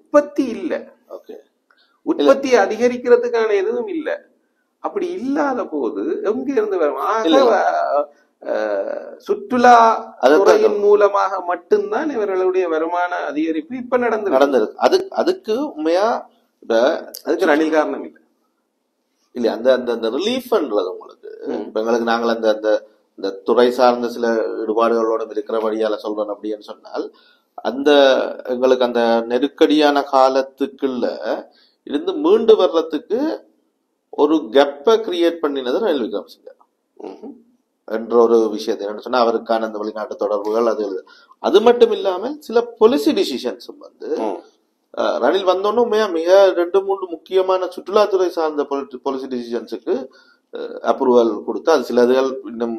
உற்பத்தி இல்ல ஓகே உற்பத்தி அதிகரிக்கிறதுக்கான எதுவும் இல்ல அப்படி இல்லாத போது எங்க இருந்து வரும் ஆக, இல்ல. அஹ், சுற்றுலா அதைத்தான் துறையின் மூலமாக மட்டும்தான் இவர்களுடைய வருமான அதிகரிப்பு இப்ப நடந்து நடந்திருக்கு அது அதுக்கு உண்மையா இப்ப அதுக்கு ரணில் காரணம் இல்ல இல்ல அந்த அந்த அந்த ரிலீஃப்ன்றது உங்களுக்கு இப்ப எங்களுக்கு நாங்கள் அந்த அந்த இந்த துறை சார்ந்த சில ஈடுபாடுகளோட இருக்கிறபடியால சொல்றோம் அப்படின்னு சொன்னால் அந்த எங்களுக்கு அந்த நெருக்கடியான காலத்துக்குள்ள இருந்து மீண்டு வர்றதுக்கு ஒரு கெப்பை கிரியேட் பண்ணினது ரணில் விக்ரமசிங்க ம்ஹும். என்ற ஒரு விஷயத்தை என்ன சொன்னா அவருக்கான அந்த வெளிநாட்டு தொடர்புகள் அது இது. அது மட்டும் இல்லாமல் சில பொலிசி டிசிஷன்ஸும் வந்து ம். அஹ், ரணில் வந்தோன்னு உண்மையா மிக ரெண்டு மூன்று முக்கியமான சுற்றுலாத்துறை சார்ந்த பொலிசி டிசிஷன்ஸுக்கு அப்ரூவல் கொடுத்து அது சிலதுகள் இன்னும்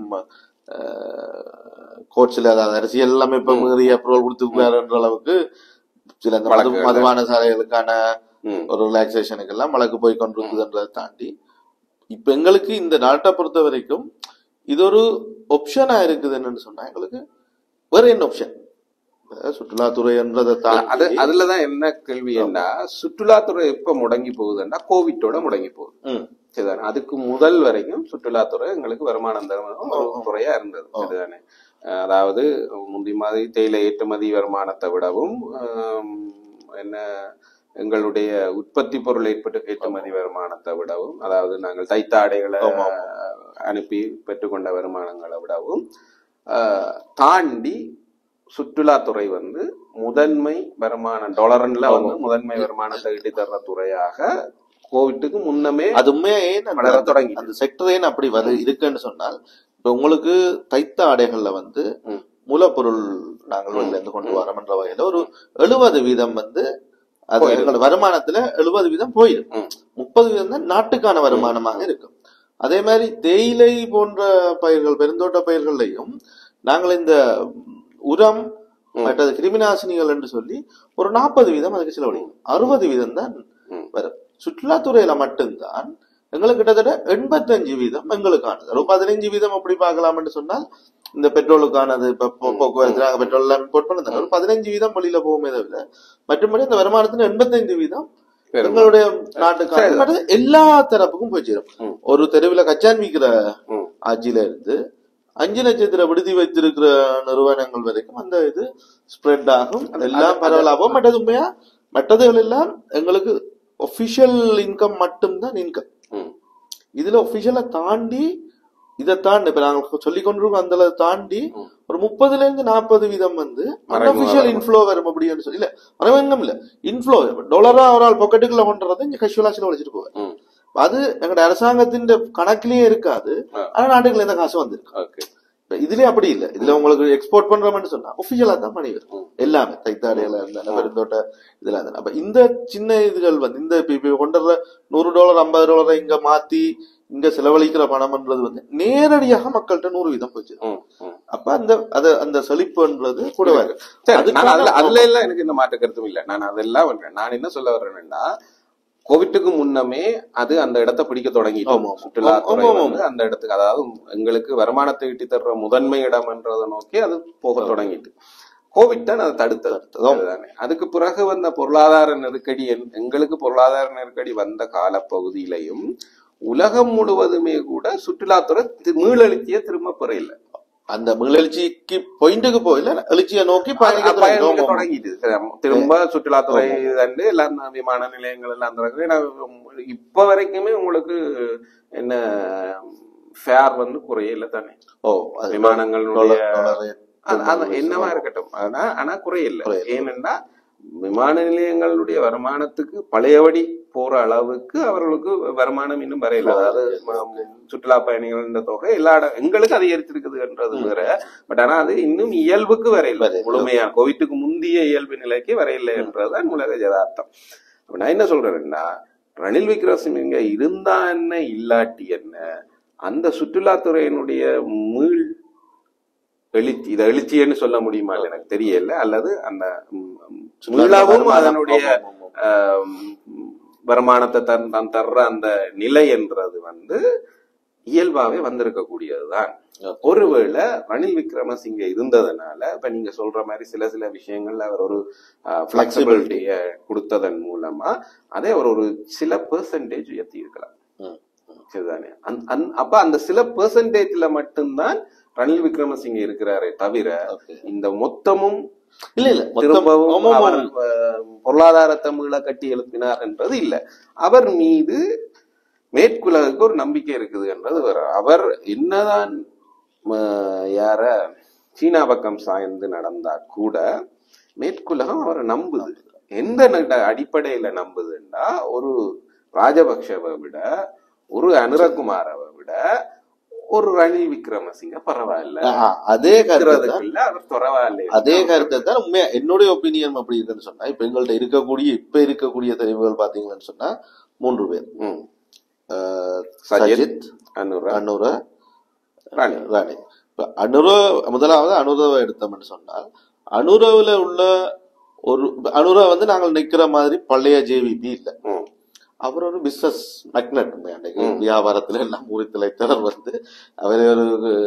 கோட்ஸ்ல அதாவது அரசியல் எல்லாமே இப்ப மீறி அப்ரூவல் கொடுத்துருக்காருன்ற அளவுக்கு சில இந்த மது வழக்குகள். மதுபான சாலைகளுக்கான ம். ஒரு ரிலாக்ஸேஷனுக்கு எல்லாம் வழக்கு போய் கொண்டிருக்குதுன்றதை தாண்டி இப்ப எங்களுக்கு இந்த நாட்டை பொறுத்த வரைக்கும் இது ஒரு ஆப்ஷனா இருக்குது என்னன்னு சொன்னா எங்களுக்கு வேற என்ன ஆப்ஷன் சுற்றுலாத்துறைன்றதை அது தாண்டி அதுலதான் என்ன கேள்வி என்ன சுற்றுலாத்துறை எப்ப முடங்கி போகுதுன்னா கோவிட்டோட முடங்கி போகுது ம், சரிதானே அதுக்கு முதல் வரைக்கும் சுற்றுலாத்துறை எங்களுக்கு வருமானம் தரும் ஒரு துறையா இருந்தது சரிதானே அஹ் அதாவது முந்தி மாதிரி தேயிலை ஏற்றுமதி வருமானத்தை விடவும் ஆம், என்ன எங்களுடைய உற்பத்தி பொருள் ஏற்பட்டு ஏற்றுமதி வருமானத்தை விடவும் அதாவது நாங்கள் தைத்த ஆடைகளை ஆமா, அனுப்பி பெற்றுக்கொண்ட வருமானங்களை விடவும் அஹ், தாண்டி சுற்றுலாத்துறை வந்து முதன்மை வருமானம் டாலரன்ல வந்து முதன்மை வருமானத்தை ஈட்டி தர்ற துறையாக கோவிட்டுக்கு முன்னமே அது உண்மையா ஏன் அந்த- வளர தொடங்கி அந்த செக்டர் ஏன் அப்படி வரு இருக்குன்னு சொன்னால் இப்ப உங்களுக்கு தைத்த ஆடைகள்ல வந்து ம். மூலப்பொருள் நாங்கள் வெளில இருந்து கொண்டு வரோம்ன்ற வகையில ஒரு எழுபது வீதம் வந்து அது போயிடும். எங்களோட வருமானத்துல எழுபது வீதம் போயிடும் ம். முப்பது வீதம் தான் நாட்டுக்கான வருமானமாக இருக்கும் அதே மாதிரி தேயிலை போன்ற பயிர்கள் பெருந்தோட்ட பயிர்கள்லையும் நாங்கள் இந்த உரம் ம். மற்றது கிருமிநாசினிகள் என்று சொல்லி ஒரு நாற்பது வீதம் அதுக்கு செலவழிக்கும் அறுபது வீதம் தான் ம். வரும் சுற்றுலாத்துறையில மட்டும்தான் எங்களுக்கு கிட்டத்தட்ட எண்பத்தஞ்சு வீதம் எங்களுக்கானது ஒரு பதினஞ்சு வீதம் அப்படி பார்க்கலாம்னு சொன்னால் இந்த பெட்ரோலுக்கானது இப்ப போ- போக்குவரத்து நாங்க பெட்ரோல் எல்லாம் இம்போர்ட் பண்ணது ஒரு பதினஞ்சு வீதம் வெளியில போகுமே தவிர மற்றபடி இந்த வருமானத்துல எண்பத்தஞ்சு வீதம் பெரும். எங்களுடைய நாட்டுக்கான சரி. மற்றது எல்லா தரப்புக்கும் போய் சேரும் ம். ஒரு தெருவில் கச்சான் விற்கிற ம். ஆட்சியில இருந்து அஞ்சு நட்சத்திர விடுதி வைத்திருக்கிற நிறுவனங்கள் வரைக்கும் அந்த இது ஸ்ப்ரெட் ஆகும் எல்லாம் பரவலாகும் மற்றது உண்மையா மற்றதுகள் எல்லாம் எங்களுக்கு ஒபிஷியல் இன்கம் மட்டும்தான் இன்கம் ம். இதுல ஒபிஷியலை தாண்டி இதை தாண்டி இப்ப நாங்க சொல்லி கொண்டிருக்கோம் அந்த அளவு தாண்டி ம். ஒரு முப்பதுல இருந்து நாற்பது வீதம் வந்து மறைமுக அன்அபிஷியல் வருமானம். இன்ஃப்ளோ வரும் அப்படின்னு சொல்லி இல்ல மறைமுகம் இல்ல இன்ஃப்ளோ டாலரா ஒரு ஆள் பாக்கெட்டுக்குள்ள கொண்டுறதை இங்க கஷுவலா செலவழிச்சிட்டு போவேன் ம். அது எங்களோட அரசாங்கத்தின் கணக்கிலேயே இருக்காது ஆ. ஆனா நாட்டுக்குள்ள இந்த காசு வந்திருக்கு ஓகே இப்ப இதுலயே அப்படி இல்ல இதுல உங்களுக்கு எக்ஸ்போர்ட் பண்றோம்னு சொன்னா ஒபிஷியலா தான் பண்ணி வரும் ம். எல்லாமே தைத்தாடையில இருந்தாலும் பெருந்தோட்ட இதுல இருந்தாலும் அப்ப இந்த சின்ன இதுகள் வந்து இந்த இப்ப இப்ப கொண்டு வர்ற நூறு டாலர் ஐம்பது டாலரை இங்க மாத்தி இங்க செலவழிக்கிற பணம்ன்றது வந்து நேரடியாக மக்கள்கிட்ட நூறு வீதம் போச்சு ம், ம். அப்ப அந்த அது அந்த செழிப்புன்றது கூடவே இருக்கு சரி, அதுக்கான- நான் அதுல அதுல எல்லாம் எனக்கு இந்த மாற்று கருத்தும் இல்ல நான் அதெல்லாம் பண்றேன் நான் என்ன சொல்ல வர்றேன்னா கோவிட்டுக்கு முன்னமே அது அந்த இடத்தை பிடிக்க தொடங்கிட்டு ஆமா, ஆமா. சுற்றுலாத்துறை ஆமா, ஆமா, வந்து அந்த இடத்துக்கு அதாவது எங்களுக்கு வருமானத்தை ஈட்டி தர்ற முதன்மை இடம்ன்றதை நோக்கி அது போக தொடங்கிட்டு கோவிட் தான் அதை தடுத்தது அதுதானே அதுக்கு பிறகு வந்த பொருளாதார நெருக்கடி என்- எங்களுக்கு பொருளாதார நெருக்கடி வந்த காலப்பகுதியிலையும் உலகம் முழுவதுமே கூட சுற்றுலாத்துறை தி- மீளெழுச்சியை திரும்ப பெறையில அந்த மீளெழுச்சிக்கு பாயிண்ட்டுக்கு போயில எழுச்சியை நோக்கி பயணிக்க பயணிக்க தொடங்கிட்டோம். தொடங்கிட்டு சரி, திரும்ப சுற்றுலாத்துறை வந்து எல்லாம் விமான நிலையங்கள் எல்லாம் திறக்குது. ஏன்னா, இப்ப வரைக்குமே உங்களுக்கு என்ன ஃபேர் வந்து குறையல தானே ஓ அது விமானங்களுடைய டாலர் டாலர் rate. அது- அது என்னவா இருக்கட்டும் ஆனா ஆனா குறையல குறையல. ஏனென்றா விமான நிலையங்களுடைய வருமானத்துக்கு பழையபடி போற அளவுக்கு அவர்களுக்கு வருமானம் இன்னும் வரையல அதாவது ம- சுற்றுலா பயணிகள் இந்த தொகை எல்லா இடம் எங்களுக்கு அதிகரிச்சிருக்குதுன்றது வேற பட் ஆனா அது இன்னும் இயல்புக்கு வரையில வரையில. முழுமையா கோவிட்டுக்கு முந்திய இயல்பு நிலைக்கு வரையில என்றதுதான் உலக யதார்த்தம் அப்ப நான் என்ன சொல்றேன்னா ரணில் விக்ரமசிங்க இருந்தா என்ன இல்லாட்டி என்ன அந்த சுற்றுலாத்துறையினுடைய மீள் எழுச்சி இதை எழுச்சின்னு சொல்ல முடியுமா எனக்கு தெரியல அல்லது அந்த ம், ம், மீளவும் வருமானம். அதனுடைய ஆமா, ஆமா, ஆமா. ஆம், வருமானத்தை தன் தான் தர்ற அந்த நிலை என்றது வந்து இயல்பாவே வந்திருக்கக்கூடியதுதான் Okay. ஒருவேளை ரணில் விக்ரமசிங்க இருந்ததுனால இப்ப நீங்க சொல்ற மாதிரி சில சில விஷயங்கள்ல அவர் ஒரு பிளெக்சிபிலிட்டிய கொடுத்ததன் மூலமா அதே அவர் ஒரு சில பெர்சன்டேஜ் உயர்த்தி இருக்கலாம் ம். சரிதானே அந்த- அந்த- அப்ப அந்த சில பெர்சன்டேஜ்ல மட்டும்தான் ரணில் விக்ரமசிங்க இருக்கிறாரே தவிர Okay. இந்த மொத்தமும் இல்ல இல்ல மொத்தம் திரும்பவும் ஆமா, அவர் ஆமா. அஹ், பொருளாதாரத்தை மீள கட்டி எழுப்பினார் என்றது இல்ல அவர் மீது மேற்குலகுக்கு ஒரு நம்பிக்கை இருக்குது என்றது வேற அவர் என்னதான் ம- யார சீனா பக்கம் சாய்ந்து நடந்தா கூட மேற்குலகம் அவரை நம்புது எந்த நட- அடிப்படையில நம்புதுன்னா ஒரு ராஜபக்ஷவை விட ஒரு அனுரகுமாரவை விட ஒரு ரணில் விக்ரமசிங்க பரவாயில்ல ஆ, அதே கருத்து தான் இருக்கிறதுக்குள்ள அவர் பரவாயில்ல அதே கருத்தை தான் உண்மையா என்னுடைய ஒப்பீனியன் அப்படி இருக்குன்னு சொன்னா இப்ப எங்கள்ட்ட இருக்கக்கூடிய இப்ப இருக்கக்கூடிய தெரிவுகள் பாத்தீங்கன்னு சொன்னா மூன்று பேர் ம். அஹ், சஜித், சஜித் அனுர அனுர ராணி ராணி இப்ப அனுர முதலாவது அனுரவை எடுத்தோம்னு சொன்னால் அனுரவுல உள்ள ஒரு அனுர வந்து நாங்கள் நிக்கிற மாதிரி பழைய ஜேவிபி இல்ல ம். அவர் ஒரு பிசினஸ் மேக்னட் அன்னைக்கு வியாபாரத்துல எல்லாம் ஊறி திளைத்தவர் வந்து அவரை ஒரு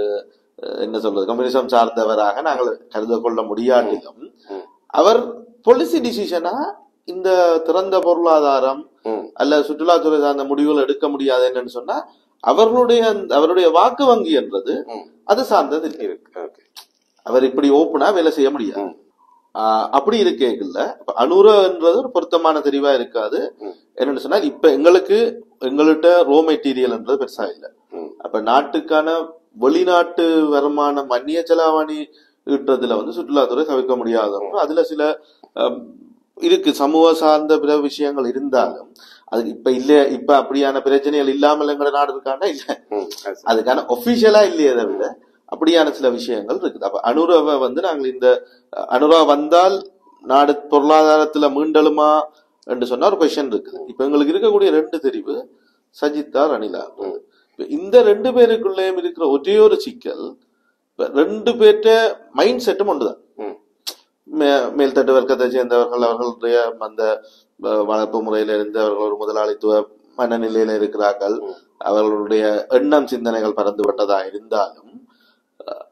அஹ், என்ன சொல்றது கம்யூனிசம் சார்ந்தவராக நாங்கள் கருத கொள்ள முடியாட்டிலும் ம். அவர் பாலிசி டிசிஷனா இந்த திறந்த பொருளாதாரம் ம். அல்ல சுற்றுலாத்துறை சார்ந்த முடிவுகள் எடுக்க முடியாது என்னன்னு சொன்னா அவர்களுடைய அந்த- அவருடைய வாக்கு வங்கி என்றது ம். அது சார்ந்தது இல்லை இருக்கு ஓகே அவர் இப்படி ஓப்பனா வேலை செய்ய முடியாது ம். ஆஹ் அப்படி இருக்கேங்கல்ல அனுரன்றது ஒரு பொருத்தமான தெரிவா இருக்காது ம். என்னன்னு சொன்னா இப்ப எங்களுக்கு எங்கள்கிட்ட ரோ மெட்டீரியல்ன்றது பெருசா இல்ல ம். அப்ப நாட்டுக்கான வெளிநாட்டு வருமானம் அந்நிய செலாவணி ஈட்டுறதுல வந்து சுற்றுலாத்துறை தவிர்க்க முடியாது அதுல சில அஹ், இருக்கு சமூக சார்ந்த பிற விஷயங்கள் இருந்தாலும் அது இப்ப இல்ல இப்ப அப்படியான பிரச்சனைகள் இல்லாமல் எங்கட நாடு இருக்காண்டா இல்ல ம். அது சரி. அதுக்கான ஒபிஷியலா இல்லையே தவிர அப்படியான சில விஷயங்கள் இருக்குது அப்ப அனுரவை வந்து நாங்கள் இந்த அஹ், அனுரா வந்தால் நாடு பொருளாதாரத்துல மீண்டலுமா என்று சொன்னா ஒரு கொஸ்டின் இருக்குது இப்ப எங்களுக்கு இருக்கக்கூடிய ரெண்டு தெரிவு சஜித்தா ரணிலா இப்ப இந்த ரெண்டு பேருக்குள்ளேயும் இருக்கிற ஒரே ஒரு சிக்கல் இப்ப ரெண்டு பேர்ட்ட மைண்ட் செட்டும் ஒன்றுதான் ம். மே- மேல்தட்டு வர்க்கத்தை சேர்ந்தவர்கள் அவர்களுடைய அந்த அஹ், வளர்ப்பு முறையில இருந்து அவர்கள் ஒரு முதலாளித்துவ மனநிலையில இருக்கிறார்கள் அவர்களுடைய எண்ணம் சிந்தனைகள் பறந்துவிட்டதா இருந்தாலும் அஹ்,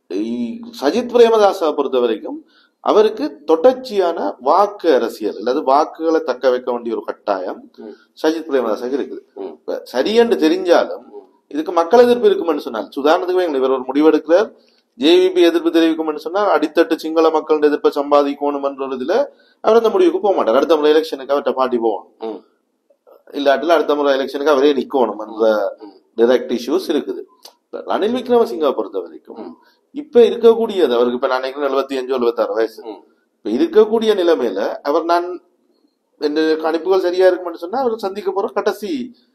இ- சஜித் பிரேமதாசை பொறுத்த வரைக்கும் அவருக்கு தொடர்ச்சியான வாக்கு அரசியல் அல்லது வாக்குகளை தக்க வைக்க வேண்டிய ஒரு கட்டாயம் ம். சஜித் பிரேமதாசாக்கு இருக்குது ம். இப்ப சரியென்று தெரிஞ்சாலும் இதுக்கு மக்கள் எதிர்ப்பு இருக்குமென்னு சொன்னால் உதாரணத்துக்கு வைங்களேன், இவர் ஒரு முடிவெடுக்கிறார் ஜேவிபி எதிர்ப்பு தெரிவிக்கும்னு சொன்னால் அடித்தட்டு சிங்கள மக்களின் எதிர்ப்பை சம்பாதிக்கணும் என்ற ஒரு இதுல அவர் அந்த முடிவுக்கு போக மாட்டார் அடுத்த முறை எலெக்ஷனுக்கு அவர்கிட்ட பாட்டி போகணும் ம். இல்லாட்டில் அடுத்த முறை எலெக்ஷனுக்கு அவரே நிக்கணும் என்ற டைரக்ட் இஷ்யூஸ் இருக்குது இப்ப ரணில் விக்ரமசிங்கா பொறுத்த வரைக்கும் இப்ப இருக்கக்கூடியது அவருக்கு இப்ப நான் நினைக்கிறேன் எழுபத்தி அஞ்சு எழுபத்தாறு வயசு ம். இப்ப இருக்கக்கூடிய நிலைமையில அவர் நான் இந்த கணிப்புகள் சரியா இருக்கும்னு சொன்னா அவர் சந்திக்க போற கடைசி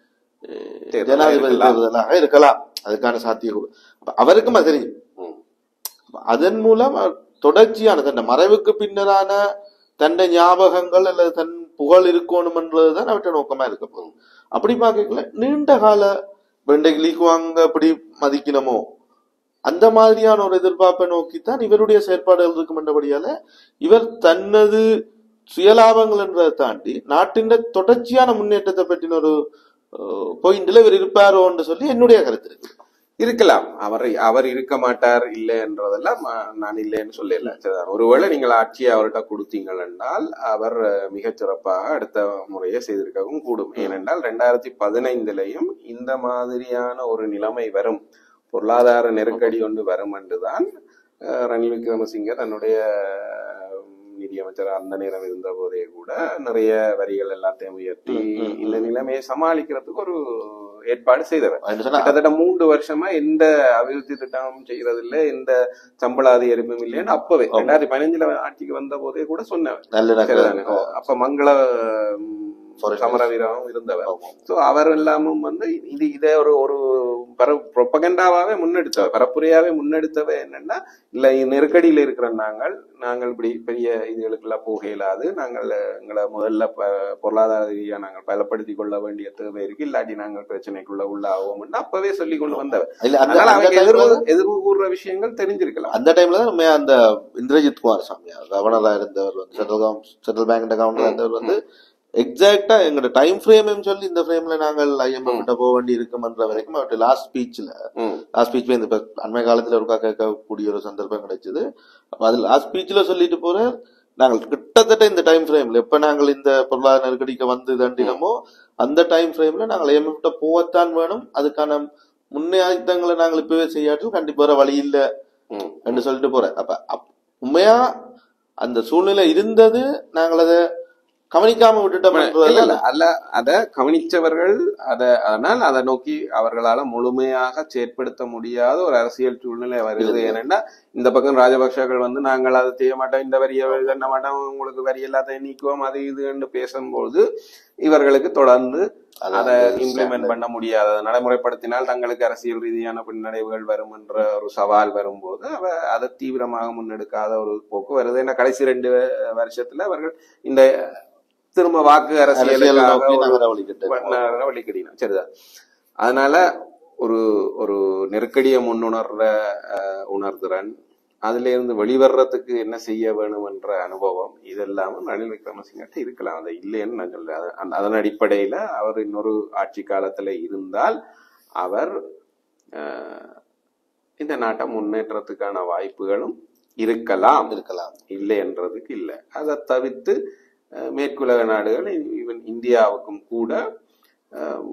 அஹ், தேர்தலா ஜனாதிபதி இருக்கலாம். தேர்தலாக இருக்கலாம் அதுக்கான சாத்தியக்கூறு அப்ப அவருக்கும் அது தெரியும் ம். அதன் மூலம் அவர் தொடர்ச்சியான தன் மறைவுக்கு பின்னரான தன்னை ஞாபகங்கள் அல்லது தன் புகழ் இருக்கணும் என்றதுதான் அவற்றை நோக்கமா இருக்க போகுது அப்படி பார்க்கல நீண்ட கால வெண்டைக்கு லீக்குவாங்க எப்படி மதிக்கணுமோ அந்த மாதிரியான ஒரு எதிர்பார்ப்பை நோக்கித்தான் இவருடைய செயற்பாடுகள் இருக்கும் என்றபடியால இவர் தனது சுயலாபங்கள் என்றதை தாண்டி நாட்டின் தொடர்ச்சியான முன்னேற்றத்தை பற்றின ஒரு பாயிண்ட்ல இவர் இருப்பாரோன்னு சொல்லி என்னுடைய கருத்து இருக்கு இருக்கலாம் அவர் அவர் இருக்க மாட்டார் இல்லை என்றதெல்லாம் ம- நான் இல்லைன்னு சொல்லல சரிதான். ஒருவேளை நீங்கள் ஆட்சியை அவர்கிட்ட கொடுத்தீங்கள் என்றால் அவர் அஹ், மிகச் சிறப்பாக அடுத்த முறையை செய்திருக்கவும் கூடும் ஏனென்றால் ரெண்டாயிரத்தி பதினைந்துலயும் இந்த மாதிரியான ஒரு நிலைமை வரும் பொருளாதார நெருக்கடி ஒன்று வரும் என்றுதான் அஹ், ரணில் விக்ரமசிங்க தன்னுடைய அஹ், நிதியமைச்சர் அந்த நேரம் இருந்த போதே கூட நிறைய வரிகள் எல்லாத்தையும் உயர்த்தி இந்த நிலைமையை சமாளிக்கிறதுக்கு ஒரு ஏற்பாடு செய்தவர் என்ன சொன்னா கிட்டத்தட்ட மூன்று வருஷமா எந்த அபிவிருத்தி திட்டமும் செய்யறது இல்ல எந்த சம்பள அதிகரிப்பும் இல்லைன்னு அப்பவே ரெண்டாயிரத்தி பதினஞ்சுல ஆட்சிக்கு வந்த போதே கூட சொன்னவர் நல்ல சரிதானே? நகரம் அப்ப மங்கள ம், சமரவீரம் இருந்தவர் சோ அவர் எல்லாமும் வந்து இது இதை ஒரு ஒரு ப்ரொபகண்டாவே முன்னெடுத்தவர் பரப்புரையாவே முன்னெடுத்தவ என்னன்னா இல்ல இ- நெருக்கடியில இருக்கிற நாங்கள் நாங்கள் இப்படி பெரிய இதுகளுக்கெல்லாம் போக இயலாது நாங்கள் எங்களை முதல்ல ப- பொருளாதார ரீதியா நாங்கள் பலப்படுத்திக் கொள்ள வேண்டிய தேவை இருக்கு இல்லாட்டி நாங்கள் பிரச்சனைக்குள்ள உள்ளாவோம்னு அப்பவே சொல்லி கொண்டு வந்தவர் இல்ல அந்த அதனால அந்த அவங்க டைம்ல எதிர்வு எதிர்வு கூறுற விஷயங்கள் தெரிஞ்சிருக்கலாம் அந்த டைம்ல தான் நம்ம அந்த இந்திரஜித் குமார் சாமி கவர்னரா இருந்தவர் வந்து சென்ட்ரல் கவர்மெண்ட் சென்ட்ரல் பேங்க் கவர்னரா இருந்தவர் வந்து எக்ஸாக்டா எங்களோட டைம் ஃப்ரேம் சொல்லி இந்த ஃப்ரேம்ல நாங்கள் ஐஎம்எஃப் கிட்ட போக வேண்டி இருக்கும்ன்ற வரைக்கும் அவர்கிட்ட லாஸ்ட் ஸ்பீச்ல ம். லாஸ்ட் ஸ்பீச் இந்த இப்ப அண்மை காலத்துல ஒருக்கா கேட்கக்கூடிய ஒரு சந்தர்ப்பம் கிடைச்சது அப்ப அது லாஸ்ட் ஸ்பீச்ல சொல்லிட்டு போற நாங்கள் கிட்டத்தட்ட இந்த டைம் ஃப்ரேம்ல எப்ப நாங்கள் இந்த பொருளாதார நெருக்கடிக்கு வந்து தண்டினமோ அந்த டைம் ஃப்ரேம்ல நாங்கள் ஐஎம்எஃப் கிட்ட போகத்தான் வேணும் அதுக்கான முன்னேற்றங்களை நாங்கள் இப்பவே செய்யாட்டும் கண்டிப்பா வேற வழி இல்ல ம். என்று சொல்லிட்டு போறேன் அப்ப அப்- உண்மையா அந்த சூழ்நிலை இருந்தது நாங்கள் அதை கவனிக்காம விட்டுட்டோம் இல்ல இல்ல அல்ல அத கவனிச்சவர்கள் அத அதனால் அதை நோக்கி அவர்களால முழுமையாக செயற்படுத்த முடியாத ஒரு அரசியல் சூழ்நிலை வருது ஏனென்னா இந்த பக்கம் ராஜபக்சர்கள் வந்து நாங்கள் அதை செய்ய மாட்டோம் இந்த வரியை பண்ண மாட்டோம் உங்களுக்கு வரி எல்லாத்தையும் நீக்குவோம் அது இதுன்னு பேசும்போது இவர்களுக்கு தொடர்ந்து அதை இம்ப்ளிமெண்ட் பண்ண முடியாது அதை நடைமுறைப்படுத்தினால் தங்களுக்கு அரசியல் ரீதியான பின்னடைவுகள் வரும் என்ற ஒரு சவால் வரும்போது அவ அதை தீவிரமாக முன்னெடுக்காத ஒரு போக்கு வருது ஏன்னா கடைசி ரெண்டு வருஷத்துல அவர்கள் இந்த திரும்ப வாக்கு அரசியல் அரசியலுக்காக நோக்கி ஒரு நாங்கள் வழிகிட்டு பண்ண வழிக்கடினம் சரிதான் அதனால ஒரு ஒரு நெருக்கடியை முன்னுணர்ற அஹ், உணர்திறன் அதுல இருந்து வெளிவர்றதுக்கு என்ன செய்ய வேணும் என்ற அனுபவம் இதெல்லாமும் ரணில் விக்ரமசிங்கிட்ட இருக்கலாம் அது இல்லைன்னு நான் சொல்றேன் அது- அந்த- அதன் அடிப்படையில அவர் இன்னொரு ஆட்சி காலத்துல இருந்தால் அவர் அஹ், இந்த நாட்டை முன்னேற்றத்துக்கான வாய்ப்புகளும் இருக்கலாம் இருக்கலாம் இல்லை என்றதுக்கு இல்லை அதை தவிர்த்து அஹ், மேற்குலக நாடுகள் ஈவன் இந்தியாவுக்கும் கூட அஹ்,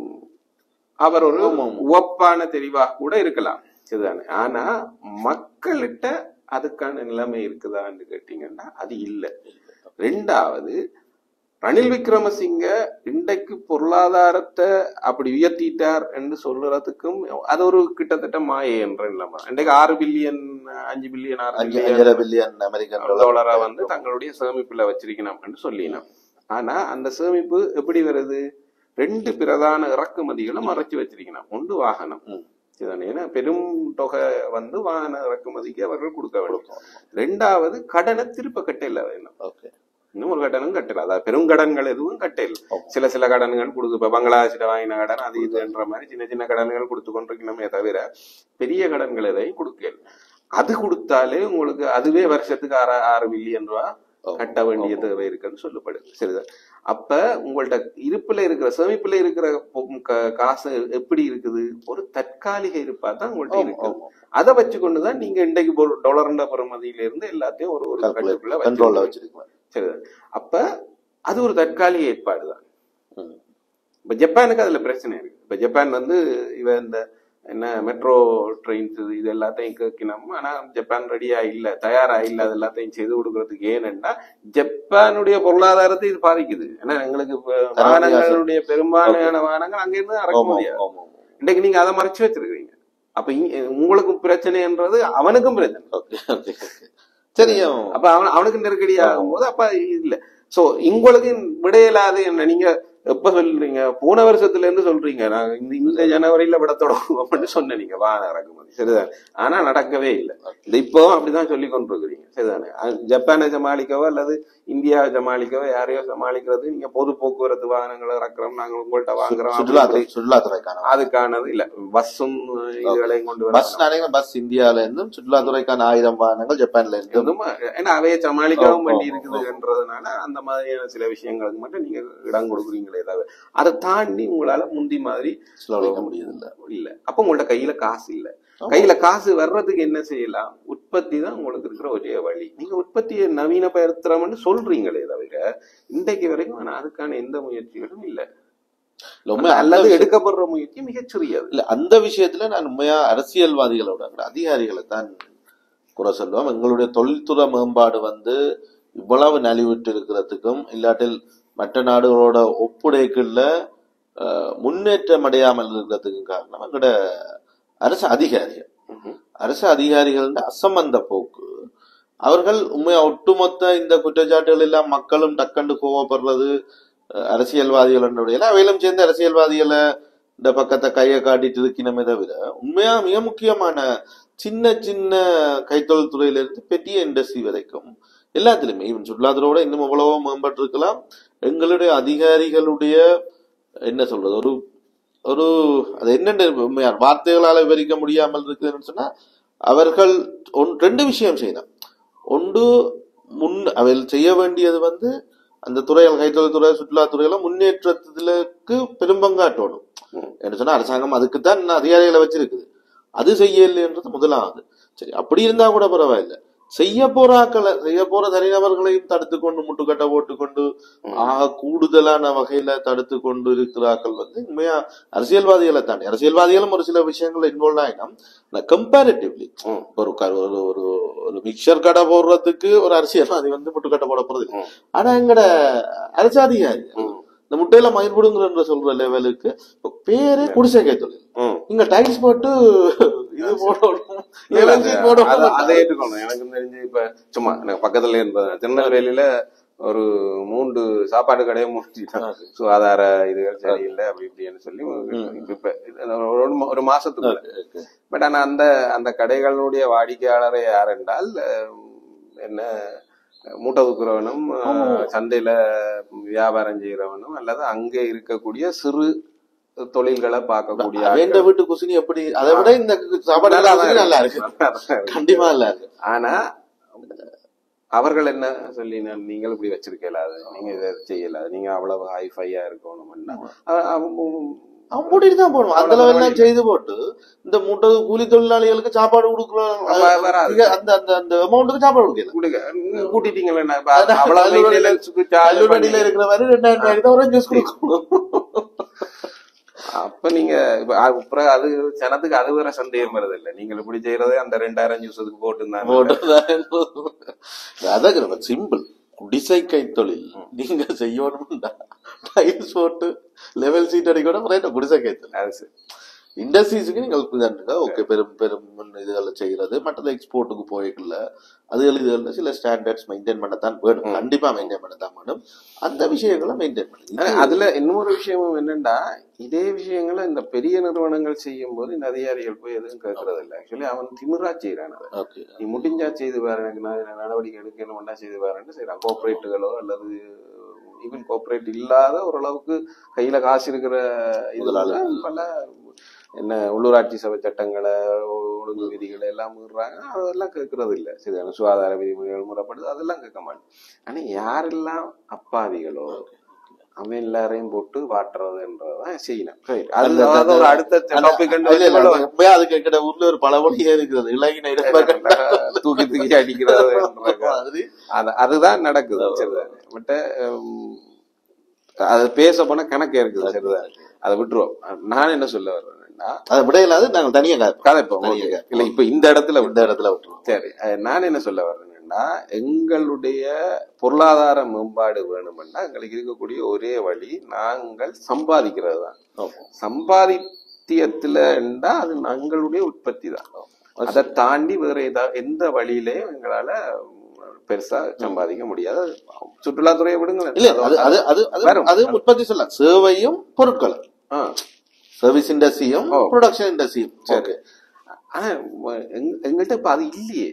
அவர் ஒரு உவப்பான தெரிவாக கூட இருக்கலாம் இதுதானே ஆனா மக்கள்கிட்ட அதுக்கான நிலைமை இருக்குதான்னு கேட்டீங்கன்னா அது இல்லை ரெண்டாவது ரணில் விக்ரமசிங்க இன்றைக்கு பொருளாதாரத்தை அப்படி உயர்த்திட்டார் என்று சொல்றதுக்கும் அது ஒரு கிட்டத்தட்ட மாயை என்ற நிலைமை இன்றைக்கு ஆறு பில்லியன் அஞ்சு பில்லியன் ஆறு அஞ்சு பில்லியன் அஞ்சரை பில்லியன் அமெரிக்கன் டாலர் டாலரா வந்து தங்களுடைய சேமிப்புல வச்சிருக்கணும் என்று சொல்லினோம் ஆனா அந்த சேமிப்பு எப்படி வருது ரெண்டு பிரதான இறக்குமதிகளை மறைச்சு வச்சிருக்கணும் ஒன்று வாகனம் ம். இதுதானே ஏன்னா பெரும் தொகை வந்து வாகன இறக்குமதிக்கு அவர்கள் கொடுக்க வேண்டும் ரெண்டாவது கடனை திருப்ப கட்டையில வேணும் ஓகே இன்னும் ஒரு கடனும் கட்டல அதாவது பெரும் கடன்கள் எதுவும் கட்டையில் ஆமா. சில சில கடன்கள் கொடுக்கு இப்ப பங்களாதேஷிட்ட வாங்கின கடன் அது இதுன்ற மாதிரி சின்ன சின்ன கடன்கள் கொடுத்து கொண்டிருக்கணுமே தவிர பெரிய கடன்கள் எதையும் கொடுக்கல அது கொடுத்தாலே உங்களுக்கு அதுவே வருஷத்துக்கு ஆறு ஆறு மில்லியன் ரூபா கட்ட வேண்டிய தேவை இருக்குன்னு சொல்லப்படுது சரிதான் அப்ப உங்கள்ட்ட இருப்புல இருக்கிற சேமிப்புல இருக்கிற பொ- க- காசு எப்படி இருக்குது ஒரு தற்காலிக இருப்பா தான் உங்கள்ட்ட இருக்கு அதை வச்சு கொண்டுதான் நீங்க இன்றைக்கு ஒரு டாலர்ன்ற பெறுமதியில இருந்து எல்லாத்தையும் ஒரு ஒரு கட்டுக்குள்ள கண்ட்ரோல்ல வச்சிருக்கீங்க. வச்சிருக்கேன் சரிதான் அப்ப அது ஒரு தற்காலிக ஏற்பாடு தான் ம். இப்ப ஜப்பானுக்கு அதுல பிரச்சனை இருக்கு இப்ப ஜப்பான் வந்து இவ இந்த என்ன மெட்ரோ ட்ரெயின்ஸ் இது எல்லாத்தையும் கேட்கணும் ஆனா ஜப்பான் ரெடியா இல்ல தயாரா இல்ல அது எல்லாத்தையும் செய்து கொடுக்கறதுக்கு ஏனென்னா ஜப்பானுடைய பொருளாதாரத்தை இது பாதிக்குது ஏன்னா எங்களுக்கு இப்ப வாகனங்களுடைய பெரும்பாலான வாகனங்கள் அங்க இருந்து இறக்க ஆமா, முடியாது ஆமா, ஆமா. இன்னைக்கு நீங்க அதை மறைச்சு வச்சிருக்கீங்க அப்ப இங்க- உங்களுக்கும் பிரச்சனைன்றது அவனுக்கும் பிரச்சனை ஓகே, ஓகே, ஓகே. சரி அவன் அப்ப அவன் அவனுக்கு நெருக்கடி ஆகும்போது அப்ப இது இல்ல சோ உங்களுக்கு விடையில்லாது என்ன நீங்க எப்ப சொல்றீங்க போன வருஷத்துல இருந்து சொல்றீங்க நான் இந்த இந்த ஜனவரியில விட தொடங்கும் அப்படின்னு சொன்னேன் நீங்க வான இறக்குமதி சரிதான் ஆனா நடக்கவே இல்லை இந்த இப்போ அப்படிதான் சொல்லி கொண்டிருக்கிறீங்க சரிதானே அஹ் ஜப்பானை சமாளிக்கவோ அல்லது இந்தியாவை சமாளிக்கவோ யாரையோ சமாளிக்கிறது நீங்க பொது போக்குவரத்து வாகனங்களை இறக்குறோம் நாங்க உங்கள்ட்ட வாங்குறோம் சுற்றுலாத்துறை சுற்றுலாத்துறைக்கான அதுக்கானது இல்ல பஸ்ஸும் இதுகளையும் கொண்டு பஸ் வர நினைக்கிறேன் பஸ் இந்தியால இருந்தும் சுற்றுலாத்துறைக்கான ஆயிரம் வாகனங்கள் ஜப்பான்ல இருந்தும் இருந்தும் ஏன்னா அவைய சமாளிக்கவும் ஆமா, வேண்டி ஆமா, இருக்குதுன்றதுனால அந்த மாதிரியான சில விஷயங்களுக்கு மட்டும் நீங்க இடம் கொடுக்குறீங்களே தவிர அதை தாண்டி உங்களால முந்தி மாதிரி செலவழிக்க முடியுது இல்ல இல்ல அப்ப உங்கள்ட்ட கையில காசு இல்ல கையில காசு வர்றதுக்கு என்ன செய்யலாம் உற்பத்தி தான் உங்களுக்கு இருக்கிற ஒரே வழி நீங்க உற்பத்தியை நவீனப்படுத்துறோம்னு சொல்றீங்களே தவிர இன்றைக்கு வரைக்கும் ஆனா அதுக்கான எந்த முயற்சிகளும் இல்ல இல்ல, உண்மை அந்த அல்லது விஷயம்- எடுக்கப்படுற முயற்சி மிகச்சிறியது இல்ல அந்த விஷயத்துல நான் உண்மையா அரசியல்வாதிகளோட அந்த அதிகாரிகளை தான் குறை சொல்லுவோம் எங்களுடைய தொழில்துறை மேம்பாடு வந்து இவ்வளவு நலிவிட்டு இருக்கிறதுக்கும் இல்லாட்டில் மற்ற நாடுகளோட ஒப்புடைக்குள்ள அஹ், முன்னேற்றம் அடையாமல் இருக்கிறதுக்கும் காரணம் எங்களோட அரசு அதிகாரிகள் அரசு அதிகாரிகள் அசம்பந்த போக்கு அவர்கள் உண்மையா ஒட்டுமொத்த இந்த குற்றச்சாட்டுகள் எல்லாம் மக்களும் டக்கண்டு கோவப்படுறது அஹ், அரசியல்வாதிகள் என்னுடைய அவையிலும் சேர்ந்து அரசியல்வாதிகளை இந்த பக்கத்தை கையை காட்டிட்டு இருக்கணுமே தவிர உண்மையா மிக முக்கியமான சின்ன சின்ன கைத்தொழில் துறையில இருந்து பெரிய இண்டஸ்ட்ரி வரைக்கும் எல்லாத்துலயுமே ஈவன் சுற்றுலாத்துறையோட இன்னும் எவ்வளவோ மேம்பட்டு இருக்கலாம் எங்களுடைய அதிகாரிகளுடைய என்ன சொல்றது ஒரு ஒரு அது என்னென்ன உண்மையான வார்த்தைகளால விவரிக்க முடியாமல் இருக்குதுன்னு சொன்னா அவர்கள் ஒன் ரெண்டு விஷயம் செய்யணும் ஒன்று முன் அவள் செய்ய வேண்டியது வந்து அந்த துறைகள் கைத்தொழில்துறை சுற்றுலாத்துறையில முன்னேற்றத்துக்கு பெரும்பங்காற்றோடும் ம். என்று சொன்னா அரசாங்கம் அதுக்குத்தான் இன்னும் அதிகாரிகளை வச்சிருக்குது அது செய்யலைன்றது முதலாவது சரி அப்படி இருந்தா கூட பரவாயில்ல செய்ய போறாக்களை செய்ய போற தனிநபர்களையும் தடுத்து கொண்டு முட்டுக்கட்டை போட்டுக்கொண்டு ஆக கூடுதலான வகையில தடுத்து கொண்டு இருக்கிறார்கள் வந்து உண்மையா அரசியல்வாதிகளை தாண்டி அரசியல்வாதிகளும் ஒரு சில விஷயங்கள்ல இன்வால்வ் ஆயினோம் கம்பேரிட்டிவ்லி ம். ஒரு க- ஒரு ஒரு ஒரு மிக்சர் கடை போடுறதுக்கு ஒரு அரசியல்வாதி வந்து முட்டுக்கட்டை போட போறது இல்ல. ம். ஆனா எங்கட அரசு அதிகாரி ம். இந்த முட்டையில மயிர் பிடுங்குறன்ற சொல்ற லெவலுக்கு இப்ப பேரே குடிசை கை தொழில் ம். இங்க டைல்ஸ் போட்டு இது போடணும் இல்ல, level அது- sheet அது- போடணும் அதை ஏற்றுக்கணும் எனக்கு தெரிஞ்சு இப்ப சும்மா எனக்கு பக்கத்துல இருந்தது திருநெல்வேலியில ஒரு மூன்று சாப்பாடு கடையை மூடிட்டாங்க சுகாதார இதுகள் சரியில்லை அப்படி இப்படின்னு சொல்லி இப்ப ஒரு மா- ஒரு மாசத்துக்கு பட் ஆனா அந்த அந்த கடைகளுடைய வாடிக்கையாளரை யார் என்றால் அஹ், என்ன மூட்டை தூக்குறவனும் அஹ், சந்தையில வியாபாரம் செய்யறவனும் அல்லது அங்கே இருக்கக்கூடிய சிறு தொழில்களை பார்க்கக்கூடிய அவன் ஆட்கள். வீட்டு குசினி எப்படி அதை விட இந்த சாப்பாடு நல்லா தான் குசினி நல்லா இருக்கு நல்லா தான் இருக்கு. கண்டிப்பா நல்லா இருக்கு ஆனா அவர்கள் என்ன சொல்லி நான் நீங்கள் இப்படி வச்சிருக்கலாது நீங்க இதை செய்யலாது நீங்க அவ்வளவு ஹைஃபையா இருக்கணும்னா அவ- அவ- அவன் போட்டுட்டு தான் போடுவான் அந்த லெவல் எல்லாம் செய்து போட்டு இந்த மூட்டை கூலி தொழிலாளிகளுக்கு சாப்பாடு கொடுக்கலாம் வ- வராது. அந்த அந்த அந்த அமௌண்ட்டுக்கு சாப்பாடு கொடுக்கல கொடுங்க நீங்க கூட்டிட்டீங்களே நான் இப்ப அதான் அவ்வளவு கல்லூரியில- maintenance-க்கு charge கல்லூரியில பண்ணி- இருக்கிற மாதிரி ரெண்டாயிரம் ரூபாய்க்கு தான் ஒரு ஜூஸ் கொடுக்கணும் அப்ப நீங்க இப்ப அது அப்புறம் அது ஜனத்துக்கு அது வேற சந்தேகம் வருது இல்ல நீங்கள் இப்படி செய்யறது அந்த ரெண்டாயிரம் ஜூஸுக்கு போட்டு அதான் சிம்பிள் குடிசை கை தொழில் நீங்க செய்யணும்னா டைல்ஸ் போட்டு லெவல் சீட் அடிக்கணும் ரைட்டா குடிசை கை தொழில் அது சரி. இண்டஸ்ட்ரீஸுக்கு நீங்கள் ஓகே பெரும் பெரும் இதுகளை செய்யறது மற்றது எக்ஸ்போர்ட்டுக்கு போய்க்கல அதுகள் இதுகள் சில ஸ்டாண்டர்ட்ஸ் மெயின்டைன் பண்ணத்தான் வேணும் கண்டிப்பா மெயின்டைன் பண்ணத்தான் வேணும் அந்த விஷயங்களை மெயின்டைன் ஆனா, பண்ணி அதுல இன்னொரு விஷயமும் என்னன்னா இதே விஷயங்களை இந்த பெரிய நிறுவனங்கள் செய்யும் போது இந்த அதிகாரிகள் போய் எதுவும் கேட்கறது இல்ல ஆக்சுவலி அவன் திமிரா செய்யறான் அதை ஓகே நீ முடிஞ்சா செய்து பாரு எனக்கு நான் நடவடிக்கை எடுக்கணும்னா செய்து பாருன்னு செய்யறான் கோஆபரேட்டுகளோ அல்லது ஈவன் கோஆபரேட் இல்லாத ஓரளவுக்கு கையில காசு இருக்கிற இதெல்லாம் பல என்ன உள்ளூராட்சி சபை சட்டங்களை ஒழுங்கு விதிகளை எல்லாம் மீறுறாங்க அதெல்லாம் கேட்கறது இல்ல சரியான சுகாதார விதிமுறைகள் முறைப்படுது அதெல்லாம் கேட்க மாட்டேன் ஆனா யாரெல்லாம் அப்பாவிகளோ அவன் எல்லாரையும் போட்டு வாட்டுறதுன்றதான் செய்யணும் சரி அது அந்த- அதாவது ஒரு அடுத்த டாபிக் இல்ல, இல்ல, அது எப்படியா அதுக்கு கிட்ட ஊர்ல ஒரு பழமொழியே இருக்கிறது இலகின இடப்ப தூக்கி தூக்கி அடிக்கிறது மாதிரி அது அதுதான் நடக்குது சரிதான் பட் அது பேச போனா கணக்கு இருக்குது சரிதான் அதை விட்டுருவோம் நான் என்ன சொல்ல வர்றேன்னா அதை விட இல்லாது நாங்க தனியா காப்போம் கதைப்போம் தனியா okay. காப்போம். இல்ல இப்ப இந்த இடத்துல இந்த இடத்துல விட்டுருவோம் சரி அஹ் நான் என்ன சொல்ல வர்றேன்னா எங்களுடைய பொருளாதார மேம்பாடு வேணும்னா எங்களுக்கு இருக்கக்கூடிய ஒரே வழி நாங்கள் சம்பாதிக்கிறது தான் ஆமா. சம்பாதித்தியத்துல இருந்தா அது எங்களுடைய உற்பத்தி தான் அதை தாண்டி வேற ஏதாவது எந்த வழியிலையும் எங்களால பெருசா சம்பாதிக்க முடியாது சுற்றுலாத்துறையை விடுங்களேன் இல்ல அது அது அது அது வரும். அது உற்பத்தி சொல்லலாம் சேவையும் பொருட்களும் ஆ, சர்வீஸ் இண்டஸ்ட்ரியும் ஓ. ப்ரொடக்ஷன் இண்டஸ்ட்ரியும் சரி ஆனா எங்க- எங்கள்கிட்ட இப்ப அது இல்லையே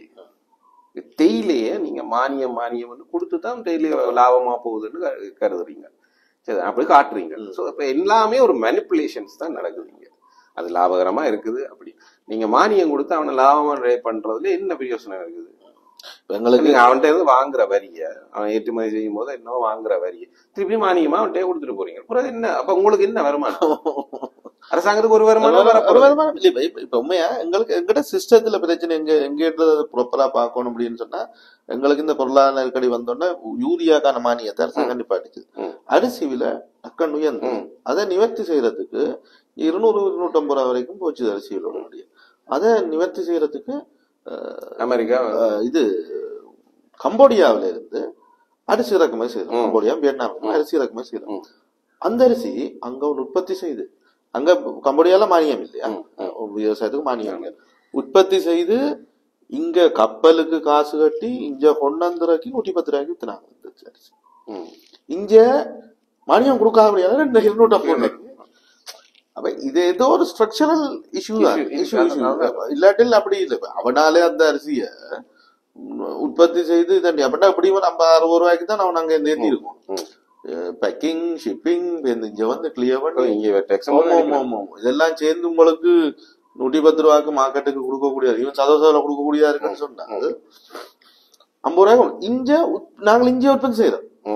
தேயிலையே நீங்க மானியம் மானியம் வந்து கொடுத்து தான் தேயிலை லாபமா போகுதுன்னு க- கருதுறீங்க சரி அப்படி காட்டுறீங்க ஸோ இப்ப எல்லாமே ஒரு மேனிப்புலேஷன்ஸ் தான் நடக்குதுங்க அது லாபகரமா இருக்குது அப்படி நீங்க மானியம் கொடுத்து அவனை லாபமா ட்ரை பண்றதுல என்ன பிரயோசனம் இருக்குது எங்களுக்கு நீங்க அவன்கிட்ட இருந்து வாங்குற வரிய அவன் ஏற்றுமதி செய்யும் போது என்ன வாங்குற வரிய திருப்பி மானியமா அவன்கிட்ட கொடுத்துட்டு போறீங்க அப்புறம் என்ன அப்ப உங்களுக்கு என்ன வருமானம் அரசாங்கத்துக்கு ஒரு வருமானம் ஒரு வரப்போறது வருமானம் இல்ல, இப்ப- இப்ப- இப்ப உண்மையா எங்களுக்கு எங்கிட்ட சிஸ்டத்துல பிரச்சனை எங்க எங்க ப்ராப்பரா பார்க்கணும் அப்படின்னு சொன்னா எங்களுக்கு இந்த பொருளாதார நெருக்கடி வந்தோடனே யூரியாக்கான மானியத்தை அரசாங்கம் நிப்பாட்டுச்சு ம். அரிசி விலை அக்கன் உயர்ந்து ம். அதை நிவர்த்தி செய்யறதுக்கு இருநூறு இருநூற்றம்பது ரூபா வரைக்கும் போச்சு அரிசி விலை முடியும் அதை நிவர்த்தி செய்யறதுக்கு அஹ், அமெரிக்கா அஹ், இது கம்போடியாவில இருந்து அரிசி இறக்குமதி செய்யறோம் ம். கம்போடியா வியட்நாம் அரிசி இறக்குமதி செய்யறோம் ம். அந்த அரிசி அங்க ஒரு உற்பத்தி செய்து அங்க கம்போடியால மானியம் இல்லையா ம், ம். விவசாயத்துக்கு மானியம் இல்லை உற்பத்தி செய்து இங்க கப்பலுக்கு காசு கட்டி இங்க கொண்டாந்துறக்கி நூற்றி பத்து ரூபாய்க்கு வித்துனாங்க இந்த அரிசி ம். இங்க மானியம் கொடுக்காத முடியாது ரெண்டு இருநூற்றி ஐம்பது அப்ப இது ஏதோ ஒரு ஸ்ட்ரக்சரல் இஷ்யூ தான் Issue, இஷ்யூ issue. இஷ்யூ இல்லாட்டில் அப்படி இல்லை இப்ப அவனாலே அந்த அரிசிய உம், உற்பத்தி செய்து இதண்டி அப்படின்னா எப்படி ஒரு ஐம்பது அறுபது ரூபாய்க்கு தான் அவன் அங்க ஏற்றி இருக்கும் ம். பேக்கிங் ஷிப்பிங் இங்க வந்து கிளியர் ஓ, பண்ணி இங்க tax ஆமா, ஆமா, ஆமா, ஆமா. இதெல்லாம் சேர்ந்து உங்களுக்கு நூற்றி பத்து ரூபாய்க்கு மார்க்கெட்டுக்கு கொடுக்கக்கூடிய இவன் சதவீதம் கொடுக்கக்கூடியதா இருக்குன்னு சொன்னாங்க ஐம்பது ரூபாய் இங்க உத்- நாங்கள் இங்கே உற்பத்தி செய்யறோம் ம்.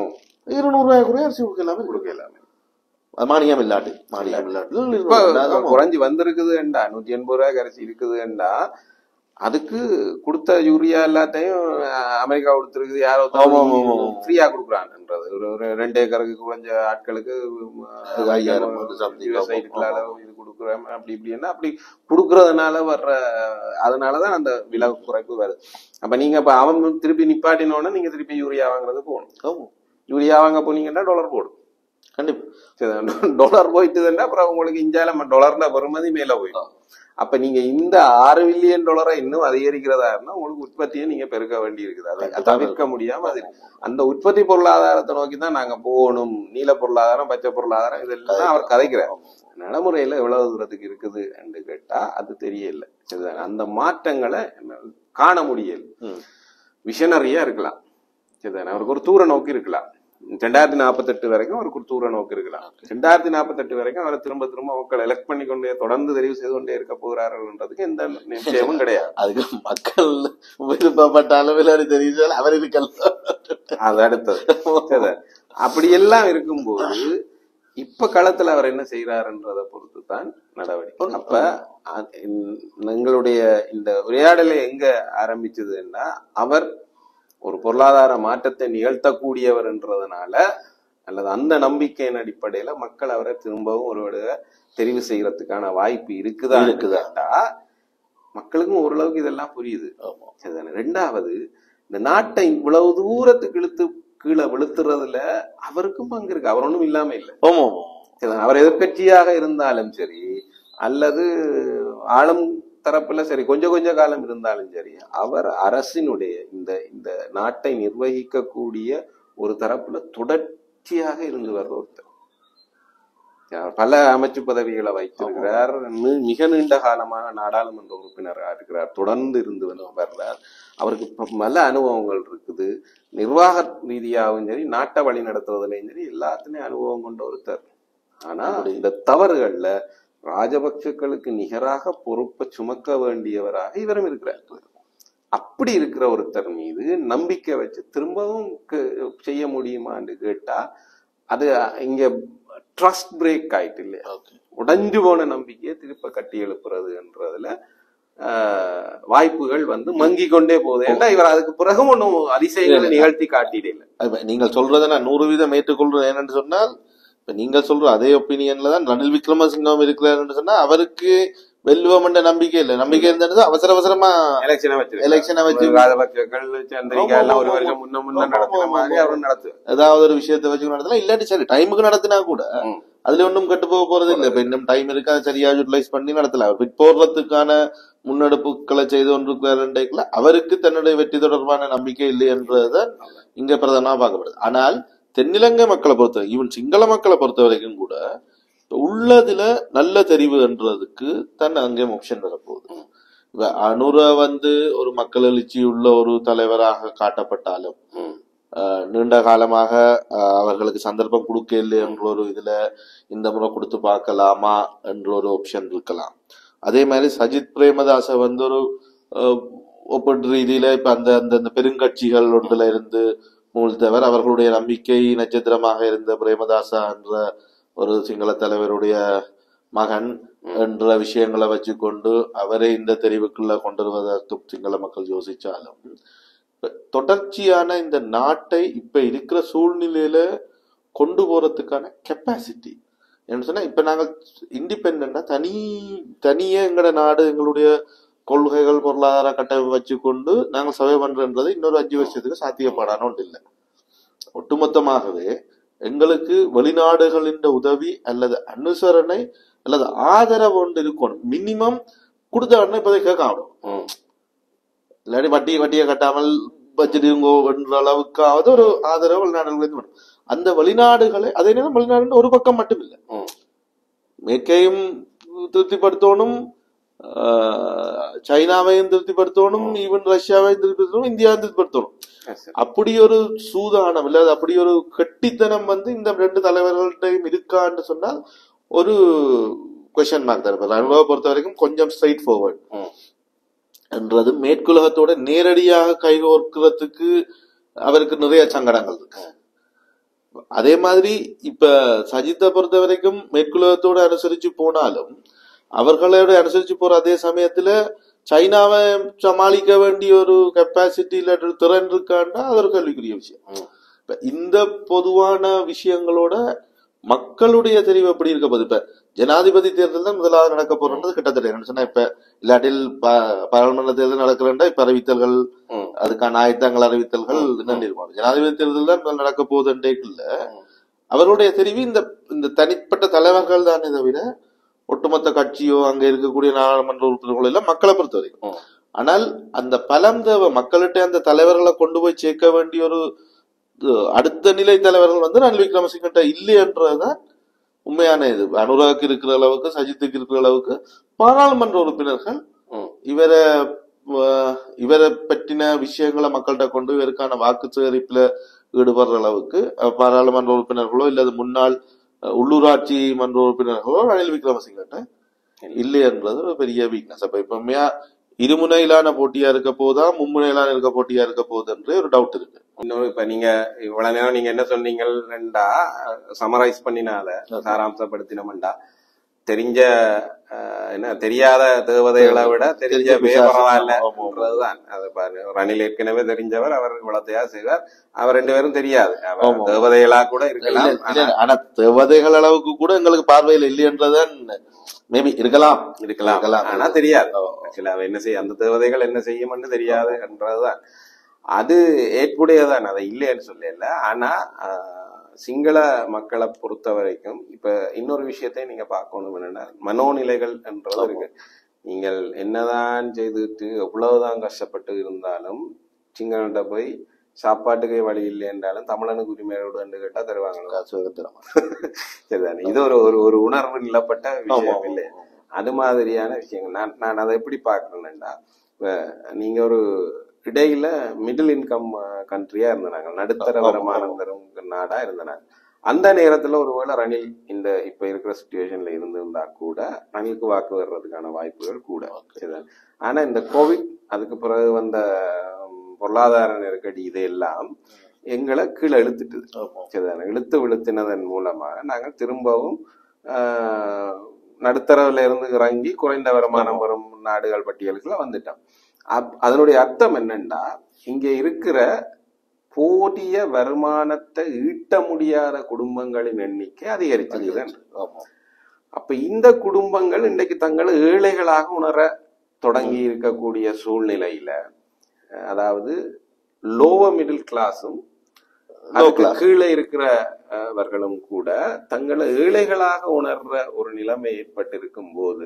இருநூறு ரூபாய் கூட அரிசி கொடுக்கலாமே கொடுக்க எல்லாமே மானியம் இல்லாட்டி மானியம் இல்லாட்டி இப்ப இல்லாட்டி குறைஞ்சி வந்திருக்குதுண்டா நூத்தி எண்பது ரூபாய் கரைச்சி இருக்குதுண்டா அதுக்கு கொடுத்த யூரியா எல்லாத்தையும் அஹ், அமெரிக்கா கொடுத்துருக்குது யாரோ ஆமா, ஆமா, ஆமா. ஃப்ரீயா கொடுக்குறான்ன்றது ஒரு ஒரு ரெண்டு ஏக்கருக்கு குறைஞ்ச ஆட்களுக்கு அது ஐயாயிரம் வந்து something. விவசாயிகளுக்கு அளவு இது கொடுக்குறோம் அப்படி இப்படின்னா அப்படி கொடுக்கறதுனால வர்ற அதனாலதான் அந்த விலை குறைப்பு வருது அப்ப நீங்க இப்ப அவன் திருப்பி நிப்பாட்டினோடனே நீங்க திருப்பி யூரியா வாங்குறது போகணும் ஆமா யூரியா வாங்க போனீங்கன்னா டாலர் போடும் கண்டிப்பா சரி, டாலர் போயிட்டுதுன்னா அப்புறம் உங்களுக்கு இந்தியால டாலர்ல வருமதி மேல போயிடும் அப்ப நீங்க இந்த ஆறு மில்லியன் டாலரை இன்னும் அதிகரிக்கிறதா இருந்தா உங்களுக்கு உற்பத்தியை நீங்க பெருக்க வேண்டி இருக்குது அதை தவிர்க்க முடியாம அது அந்த உற்பத்தி பொருளாதாரத்தை நோக்கி தான் நாங்க போகணும் நீல பொருளாதாரம் பச்சை பொருளாதாரம் இதெல்லாம் அவர் கதைக்கிறார் நடைமுறையில எவ்வளவு தூரத்துக்கு இருக்குது என்று கேட்டா அது தெரியல சரிதானே அந்த மாற்றங்களை காண முடியல ம். விஷனரியா இருக்கலாம் சரிதானே அவருக்கு ஒரு தூர நோக்கு இருக்கலாம் ரெண்டாயிரத்தி நாற்பத்தெட்டு வரைக்கும் அவருக்கு ஒரு தூர நோக்கு இருக்கலாம் ரெண்டாயிரத்தி நாற்பத்தெட்டு வரைக்கும் அவரை திரும்ப திரும்ப மக்கள் எலெக்ட் பண்ணி கொண்டே தொடர்ந்து தெரிவு செய்து கொண்டே இருக்க போகிறார்கள்ன்றதுக்கு எந்த நிச்சயமும் கிடையாது அதுக்கு மக்கள் விருப்பப்பட்ட அளவில் அது தெரியுது அவர் இருக்கல அது அடுத்தது சரி. அப்படி எல்லாம் இருக்கும்போது இப்ப களத்துல அவர் என்ன செய்யறாருன்றதை பொறுத்து தான் நடவடிக்கை அப்ப அ- இந்த- எங்களுடைய இந்த உரையாடலை எங்க ஆரம்பிச்சதுன்னா அவர் ஒரு பொருளாதார மாற்றத்தை நிகழ்த்தக்கூடியவர்ன்றதுனால அல்லது அந்த நம்பிக்கையின் அடிப்படையில மக்கள் அவரை திரும்பவும் ஒரு தடவை தெரிவு செய்யறதுக்கான வாய்ப்பு இருக்குதா இருக்குதா? கேட்டா மக்களுக்கும் ஓரளவுக்கு இதெல்லாம் புரியுது ஆமா சரிதானே ரெண்டாவது இந்த நாட்டை இவ்வளவு தூரத்துக்கு இழுத்து கீழே விழுத்துறதுல அவருக்கும் பங்கு இருக்கு அவர் ஒண்ணும் இல்லாம இல்லை ஆமா ஆமா சரிதானே? அவர் எதிர்க்கட்சியாக இருந்தாலும் சரி அல்லது ஆளும் தரப்புல சரி கொஞ்சம் கொஞ்ச காலம் இருந்தாலும் சரி அவர் அரசினுடைய இந்த இந்த நாட்டை நிர்வகிக்கக்கூடிய ஒரு தரப்புல தொடர்ச்சியாக இருந்து வர்ற ஒருத்தர் அவர் பல அமைச்சு பதவிகளை வைத்திருக்கிறார் மி- மிக நீண்ட காலமாக நாடாளுமன்ற உறுப்பினராக இருக்கிறார் தொடர்ந்து இருந்து வந்து வர்றார் அவருக்கு ப- பல அனுபவங்கள் இருக்குது நிர்வாக ரீதியாகவும் சரி நாட்டை வழி நடத்துறதுலையும் சரி எல்லாத்துலயும் அனுபவம் கொண்ட ஒருத்தர் ஆனா இந்த தவறுகள்ல ராஜபக்சக்களுக்கு நிகராக பொறுப்பை சுமக்க வேண்டியவராக இவரும் இருக்கிறார் அப்படி இருக்கிற ஒருத்தர் மீது நம்பிக்கை வச்சு திரும்பவும் க- செய்ய முடியுமான்னு கேட்டா அது இங்க ட்ரஸ்ட் பிரேக் ஆயிட்டு இல்லையா ஓகே உடைஞ்சு போன நம்பிக்கையை திருப்ப கட்டி எழுப்புறதுன்றதுல ஆஹ், வாய்ப்புகள் வந்து மங்கி கொண்டே போகுது ஏன்னா இவர் அதுக்கு பிறகு ஒன்றும் அதிசயங்களை நிகழ்த்தி காட்டிடே இல்லை இப்ப நீங்கள் சொல்றதை நான் நூறு வீதம் ஏற்றுக்கொள்றேன் என்னன்னு சொன்னால் இப்ப நீங்கள் சொல்ற அதே ஒப்பீனியன்ல தான் ரணில் விக்ரமசிங்கம் இருக்கிறாருன்னு சொன்னா அவருக்கு வெல்லுவோம் என்ற நம்பிக்கை இல்லை நம்பிக்கை இருந்தது அவசர அவசரமா எலெக்ஷனை வச்சு எலெக்ஷனை வச்சு ராஜபக்சர்கள் சந்திரிகா எல்லாம் ஒரு வருஷம் முன்ன முன்ன ஆமா, நடத்தின ஆமா, மாதிரி ஆமா. அவரும் நடத்து ஏதாவது ஒரு விஷயத்தை வச்சு நடத்தலாம் இல்லாட்டி சரி டைமுக்கு நடத்தினா கூட ம். அதுல ஒன்றும் கெட்டு போக போறது இல்ல இப்ப இன்னும் டைம் இருக்கு அதை சரியா யூட்டிலைஸ் பண்ணி நடத்தலாம் அவர் பிட் போடுறதுக்கான முன்னெடுப்புகளை செய்து கொண்டிருக்கிறார் அவருக்கு தன்னுடைய வெற்றி தொடர்பான நம்பிக்கை இல்லை என்றதுதான் இங்க பிரதானமா பார்க்கப்படுது ஆனால் தென்னிலங்கை மக்களை பொறுத்த ஈவன் சிங்கள மக்களை பொறுத்த வரைக்கும் கூட உள்ளதுல நல்ல தெரிவு என்றதுக்கு தான் அங்கேயும் ஆப்ஷன் வரப்போகுது இப்ப அனுர வந்து ஒரு மக்கள் எழுச்சி உள்ள ஒரு தலைவராக காட்டப்பட்டாலும் ம். ஆஹ் நீண்ட காலமாக ஆஹ் அவர்களுக்கு சந்தர்ப்பம் கொடுக்கல என்ற ஒரு இதுல இந்த முறை கொடுத்து பார்க்கலாமா என்ற ஒரு ஆப்ஷன் இருக்கலாம் அதே மாதிரி சஜித் பிரேமதாச வந்து ஒரு ஆஹ், ஒப்பீட்டு ரீதியில இப்ப அந்த அந்த அந்த பெருங்கட்சிகள் ஒன்றுல இருந்து மூழ்த்தவர் அவர்களுடைய நம்பிக்கை நட்சத்திரமாக இருந்த பிரேமதாசா என்ற ஒரு சிங்கள தலைவருடைய மகன் என்ற விஷயங்களை வச்சுக்கொண்டு அவரை இந்த தெரிவுக்குள்ள கொண்டு வருவதற்கு சிங்கள மக்கள் யோசிச்சாலும் இப்ப தொடர்ச்சியான இந்த நாட்டை இப்ப இருக்கிற சூழ்நிலையில கொண்டு போறதுக்கான கெப்பாசிட்டி என்ன சொன்னா இப்ப நாங்கள் இண்டிபெண்டா தனி தனியே எங்களோட நாடு எங்களுடைய கொள்கைகள் பொருளாதார கட்டமைப்பு வச்சுக்கொண்டு நாங்கள் சர்வே பண்றன்றது இன்னொரு அஞ்சு வருஷத்துக்கு சாத்தியப்படான ஒன்று இல்லை ஒட்டுமொத்தமாகவே எங்களுக்கு வெளிநாடுகளின் உதவி அல்லது அனுசரணை அல்லது ஆதரவு ஒன்று இருக்கணும் மினிமம் கொடுத்த உடனே இப்போதை கேட்க ஆகணும் ம். இல்லாட்டி வட்டி வட்டியை கட்டாமல் வச்சிருங்கோ என்ற அளவுக்காவது ஒரு ஆதரவு வெளிநாடுகளிலிருந்து வேணும் அந்த வெளிநாடுகளை அதே நேரம் வெளிநாடு ஒரு பக்கம் மட்டும் இல்லை ம். மேற்கையும் திருப்திப்படுத்தணும் ஆஹ், சைனாவையும் திருப்திப்படுத்தணும் ஈவன் ரஷ்யாவையும் திருப்திப்படுத்தணும் இந்தியாவையும் திருப்திப்படுத்தணும் Yes, sir. அப்படி ஒரு சூதானம் இல்ல அப்படி ஒரு கெட்டித்தனம் வந்து இந்த ரெண்டு தலைவர்கள்ட்டையும் இருக்கான்னு சொன்னால் ஒரு கொஸ்டின் மார்க் தான் இப்ப ரணுவை பொறுத்த வரைக்கும் கொஞ்சம் ஸ்ட்ரைட் ஃபார்வர்ட் ம். என்றது மேற்குலகத்தோட நேரடியாக கைகோர்க்கிறதுக்கு அவருக்கு நிறைய சங்கடங்கள் இருக்கு அதே மாதிரி இப்ப சஜித்தை பொறுத்த வரைக்கும் மேற்குலகத்தோட அனுசரிச்சு போனாலும் அவர்களோட அனுசரிச்சு போற அதே சமயத்துல சைனாவை சமாளிக்க வேண்டிய ஒரு கெப்பாசிட்டி இல்ல திறன் இருக்கான்னா அது ஒரு கேள்விக்குரிய விஷயம் ம். இப்ப இந்த பொதுவான விஷயங்களோட மக்களுடைய தெரிவு எப்படி இருக்க போகுது இப்ப ஜனாதிபதி தேர்தல் தான் முதலாவது நடக்க போறது கிட்டத்தட்ட என்ன சொன்னா இப்ப இல்லாட்டில் ப- பாராளுமன்ற தேர்தல் நடக்கிறேன்டா இப்ப அறிவித்தல்கள் ம். அதுக்கான ஆயத்தங்கள் அறிவித்தல்கள் நிர்வாகம் ஜனாதிபதி தேர்தல் தான் முதல்ல நடக்க போகுதுன்றே இல்ல அவருடைய தெரிவு இந்த இந்த தனிப்பட்ட தலைவர்கள் தானே தவிர ஒட்டுமொத்த கட்சியோ அங்க இருக்கக்கூடிய நாடாளுமன்ற உறுப்பினர்களோ எல்லாம் மக்களை பொறுத்த வரைக்கும் ம். ஆனால் அந்த பலம் தேவை மக்கள்கிட்ட அந்த தலைவர்களை கொண்டு போய் சேர்க்க வேண்டிய ஒரு இது, அடுத்த நிலை தலைவர்கள் வந்து ரணில் விக்ரமசிங்கிட்ட இல்லையன்றதுதான் உண்மையான இது அனுராக்கு இருக்கிற அளவுக்கு சஜித்துக்கு இருக்கிற அளவுக்கு பாராளுமன்ற உறுப்பினர்கள் ம். இவரை அஹ், இவரை பற்றின விஷயங்களை மக்கள்கிட்ட கொண்டு இவருக்கான வாக்கு சேகரிப்புல ஈடுபடுற அளவுக்கு அஹ், பாராளுமன்ற உறுப்பினர்களோ இல்லது முன்னாள் அஹ், உள்ளூராட்சி மன்ற உறுப்பினர்களோ ரணில் விக்ரமசிங்கிட்ட இல்லை என்றது ஒரு பெரிய வீக்னஸ் அப்ப இப்ப உண்மையா இருமுனையிலான போட்டியா இருக்க போதா மும்முனையிலான இருக்க போட்டியா இருக்க போகுதுன்ற ஒரு டவுட் இருக்கு இன்னொரு இப்ப நீங்க இவ்வளவு நேரம் நீங்க என்ன சொன்னீங்கன்றா சமரைஸ் பண்ணினால சாராம்சப்படுத்தினோம்டா தெரிஞ்ச அஹ், என்ன தெரியாத தேவதைகளை விட தெரிஞ்ச தெரிஞ்ச பேர் பிசாசு. பரவாயில்லன்றதுதான் அது பாருங்க ரணில் ஏற்கனவே தெரிஞ்சவர் அவர் இவ்வளத்தையா செய்வார் அவர் ரெண்டு பேரும் தெரியாது அவர் ஆமா. தேவதைகளா கூட இல்ல, இருக்கலாம் இல்ல, ஆனா தேவதைகள் அளவுக்கு கூட எங்களுக்கு பார்வையில் இல்லையன்றதான் மேபி இருக்கலாம் இருக்கலாம் இருக்கலாம். ஆனா தெரியாது ஓ. ஆக்சுவலா அவ என்ன செய்ய அந்த தேவதைகள் என்ன செய்யும்னு தெரியாது என்றதுதான் அது ஏற்புடையதான் அதை இல்லைன்னு சொல்லல ஆனா ஆஹ், சிங்கள மக்களை பொறுத்த வரைக்கும் இப்ப இன்னொரு விஷயத்தை நீங்க பார்க்கணும் என்னன்னா மனோநிலைகள் என்றது இருக்கு நீங்கள் என்னதான் செய்துட்டு எவ்வளவுதான் கஷ்டப்பட்டு இருந்தாலும் சிங்களன்ட்ட போய் சாப்பாட்டுக்கு வழி இல்லை என்றாலும் தமிழனுக்கு உரிமையோடு என்று கேட்டா தருவாங்க சுதந்திரம். சரிதானே இது ஒரு ஒரு ஒரு உணர்வு நிலப்பட்ட ஆமா, விஷயம் ஆமா. இல்லை அது மாதிரியான விஷயங்கள் நான் நான் அதை எப்படி பார்க்கறேன்னா இப்ப நீங்க ஒரு இடையில மிடில் இன்கம் கண்ட்ரியா இருந்தாங்க நடுத்தர ஆமா, வருமானம் தரும் நாடா இருந்தாங்க அந்த நேரத்துல ஒருவேளை ரணில் இந்த இப்ப இருக்கிற சுச்சுவேஷன்ல இருந்திருந்தா கூட ரணிலுக்கு வாக்கு வர்றதுக்கான வாய்ப்புகள் கூட சரிதானே? ஆனா இந்த கோவிட் அதுக்கு பிறகு வந்த உம், பொருளாதார நெருக்கடி இதெல்லாம் எங்களை கீழே இழுத்துட்டுது ஆமா. சரிதானே இழுத்து விழுத்தினதன் மூலமாக நாங்கள் திரும்பவும் ஆஹ், நடுத்தரவுல இருந்து இறங்கி குறைந்த வருமானம் வரும் நாடுகள் பட்டியலுக்குள்ள வந்துட்டோம் அப்- அதனுடைய அர்த்தம் என்னன்னா இங்க இருக்கிற போதிய வருமானத்தை ஈட்ட முடியாத குடும்பங்களின் எண்ணிக்கை அதிகரிச்சிருக்குது ஆமா. அப்ப இந்த குடும்பங்கள் இன்றைக்கு தங்களை ஏழைகளாக உணர தொடங்கி இருக்கக்கூடிய சூழ்நிலையில அஹ், அதாவது லோவர் மிடில் கிளாஸும் Low அதுக்கு class. கீழே இருக்கிறவர்களும் கூட தங்களை ஏழைகளாக உணர்ற ஒரு நிலைமை ஏற்பட்டிருக்கும் போது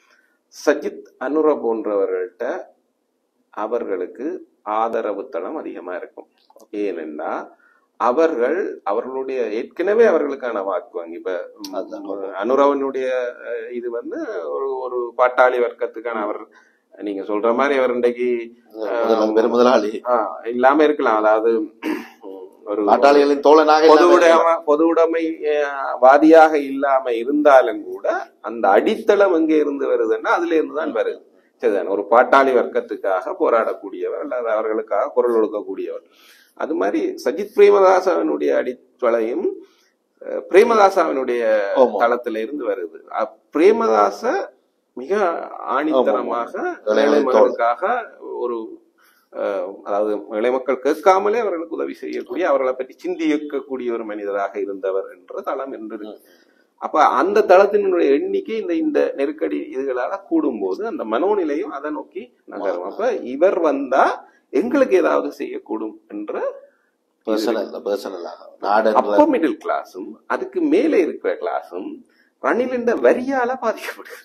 சஜித் அனுர போன்றவர்கள்ட்ட அவர்களுக்கு ஆதரவு தளம் அதிகமா இருக்கும் ஏனென்றா அவர்கள் அவர்களுடைய ஏற்கனவே அவர்களுக்கான வாக்கு வங்கி இப்ப ம், அதான். அனுரவனுடைய அஹ், இது வந்து ஒரு ஒரு பாட்டாளி வர்க்கத்துக்கான அவர் நீங்க சொல்ற மாதிரி அவர் இன்றைக்கு முதலாம் பெரும் முதலாளி ஆஹ், இல்லாம இருக்கலாம் அதாவது ம், ஒரு பாட்டாளிகளின் தோழனாக பொது இல்லாம உடைமை பொது உடைமை அஹ், வாதியாக இல்லாம இருந்தாலும் கூட அந்த அடித்தளம் எங்க இருந்து வருதுன்னா அதுல இருந்து தான் வருது சரிதானே ஒரு பாட்டாளி வர்க்கத்துக்காக போராடக்கூடியவர் அல்லது அவர்களுக்காக குரல் கொடுக்கக்கூடியவர் அது மாதிரி சஜித் பிரேமதாசவனுடைய அடித்தளையும் அஹ், பிரேமதாசாவினுடைய ஆமா. தளத்துல இருந்து வருது அப்- பிரேமதாச மிக ஆணித்தனமாக ஆமா. ஏழை மக்களுக்காக ஒரு அஹ், அதாவது ஏழை மக்கள் கேட்காமலே அவர்களுக்கு உதவி செய்யக்கூடிய அவர்களை பற்றி சிந்திக்கக்கூடிய ஒரு மனிதராக இருந்தவர் என்ற தளம் என்று அப்ப அந்த தளத்தினுடைய எண்ணிக்கை இந்த இந்த நெருக்கடி இதுகளால கூடும்போது அந்த மனோநிலையும் அதை நோக்கி நகரும் அப்ப இவர் வந்தா எங்களுக்கு ஏதாவது செய்யக்கூடும் என்ற பர்சனல் பர்சனலாக நாடு அப்ப மிடில் கிளாஸும் அதுக்கு மேலே இருக்கிற கிளாஸும் ரணில் என்ற வரியால பாதிக்கப்படுது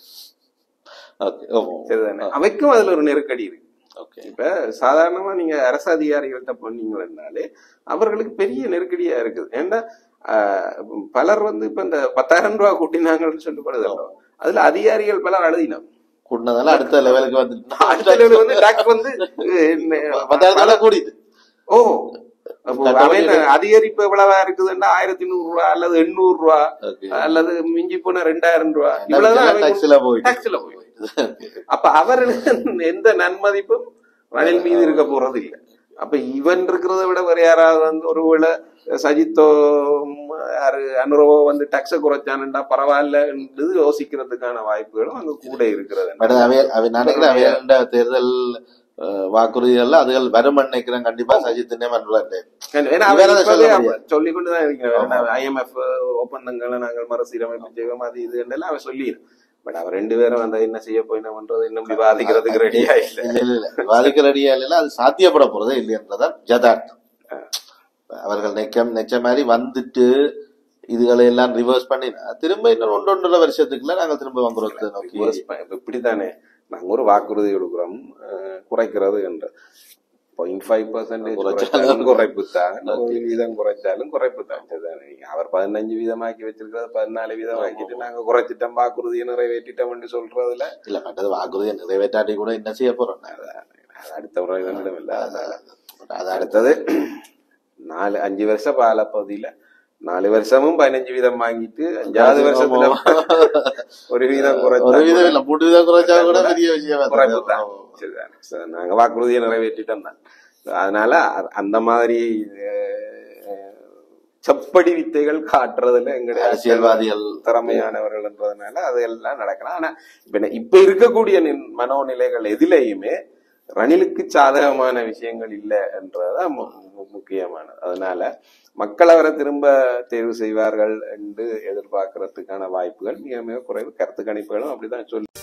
ஓகே ஓ சரிதானே அவைக்கும் அதுல ஒரு நெருக்கடி இருக்கு ஓகே இப்ப சாதாரணமா நீங்க அரசு அதிகாரிகள்ட்ட போனீங்கன்னாலே அவர்களுக்கு பெரிய நெருக்கடியா இருக்குது ஏன்னா ஆஹ், பலர் வந்து இப்ப இந்த பத்தாயிரம் ரூபாய் கூட்டினாங்கன்னு சொல்லப்படுதല്ലോ அதுல அதிகாரிகள் பலர் அழுதினோம் கூட்டினதால அடுத்த லெவலுக்கு அடுத்த level வந்து டாக்ஸ் வந்து வந்து பத்தாயிரத்தால கூடிது ஓ அப்போ அவன் என்ன, அதிகரிப்பு எவ்வளவா இருக்குதுன்னா ஆயிரத்தி நூறு ரூபா அல்லது எண்ணூறு ரூபா ஓகே அல்லது மிஞ்சி போனா ரெண்டாயிரம் ரூபா இவ்வளவுதான் அவன் டாக்ஸ்ல போயிட்டு டாக்ஸ்ல போய் அப்ப அவர்களுக்கு எந்த நன்மதிப்பும் ரணில் மீது இருக்க போறது இல்ல அப்ப இவன் இருக்கிறத விட வேற யாராவது வந்து ஒருவேளை சஜித்தோ ம், யாரு அனுரவோ வந்து டாக்ஸ குறைச்சானுண்டா பரவாயில்லன்றது யோசிக்கிறதுக்கான வாய்ப்புகளும் அங்க கூட இருக்கிறது பட் அவை அவை நினைக்கிறேன் அவையாண்ட தேர்தல் அஹ், வாக்குறுதிகள்ல அதுகள் வரும் நினைக்கிறேன் கண்டிப்பா சஜித்தினே மன்றாட்டு ஏன்னா இவர் அவர் அதை இப்பவே சொல்ல அவர் சொல்லிக் கொண்டுதான் இருக்கிறார் ஐஎம்எஃப் ஒப்பந்தங்களை நாங்கள் மறுசீரமைப்பு செய்வோம் அது இது எல்லாம் அவர் சொல்லி பட் அவர் ரெண்டு பேரும் அந்த என்ன செய்ய போய் என்ன பண்றது இன்னும் விவாதிக்கிறதுக்கு ரெடியா இல்ல இல்ல இல்ல இல்ல விவாதிக்கிற அடியா இல்ல அது சாத்தியப்பட போறதே இல்லைன்றதான் ஜதார்த்தம் அவர்கள் நெச்சம் நெச்ச மாதிரி வந்துட்டு இதுகளை எல்லாம் ரிவர்ஸ் பண்ணி திரும்ப இன்னொரு ஒன்று ஒன்றரை வருஷத்துக்குள்ள நாங்க திரும்ப வந்துடுறத நோக்கி Reverse ப- இப்ப இப்படித்தானே நாங்க ஒரு வாக்குறுதி கொடுக்கிறோம் அஹ், குறைக்கிறது என்று பாயிண்ட் ஃபைவ் பர்சன்டேஜ் குறைச்சாலும் குறைப்பு தான் ஒரு வீதம் குறைச்சாலும் குறைப்பு தான் சரிதானே? அவர் பதினஞ்சு வீதமாக்கி வச்சிருக்கிறது பதினாலு வீதமாக்கிட்டு நாங்க குறைச்சிட்டோம் வாக்குறுதியை நிறைவேற்றிட்டோம் சொல்றதுல இல்ல மற்றது வாக்குறுதியை நிறைவேற்றாட்டி கூட என்ன செய்ய போறோம் நாங்க? அது அடுத்த முறை தன்னிடம் இல்ல அதனால அது அடுத்தது நாலு அஞ்சு வருஷம் பால பகுதியில நாலு வருஷமும் பதினஞ்சு வீதம் வாங்கிட்டு அஞ்சாவது வருஷத்துல ஒரு வீதம் ஒரு குறைச்சா விதம் இல்ல மூன்று விதம் குறைச்சா கூட பெரிய விஷயம் குறைப்பு தான் சரிதானே சரி, நாங்க வாக்குறுதியை நிறைவேற்றிட்டோம் தான் அதனால அ- அந்த மாதிரி அஹ், செப்படி வித்தைகள் காட்டுறதுல எங்களுடைய அரசியல்வாதிகள் திறமையானவர்கள்ன்றதுனால அதெல்லாம் நடக்கலாம் ஆனா இப்ப என்ன- இப்ப இருக்கக்கூடிய நின்- மனோநிலைகள் எதிலேயுமே ரணிலுக்கு சாதகமான விஷயங்கள் இல்லை என்றதுதான் மு- மு- முக்கியமானது அதனால மக்கள் அவரை திரும்ப தேர்வு செய்வார்கள் என்று எதிர்பார்க்கறதுக்கான வாய்ப்புகள் மிக மிக குறைவு கருத்து கணிப்புகளும் அப்படிதான் சொல்லி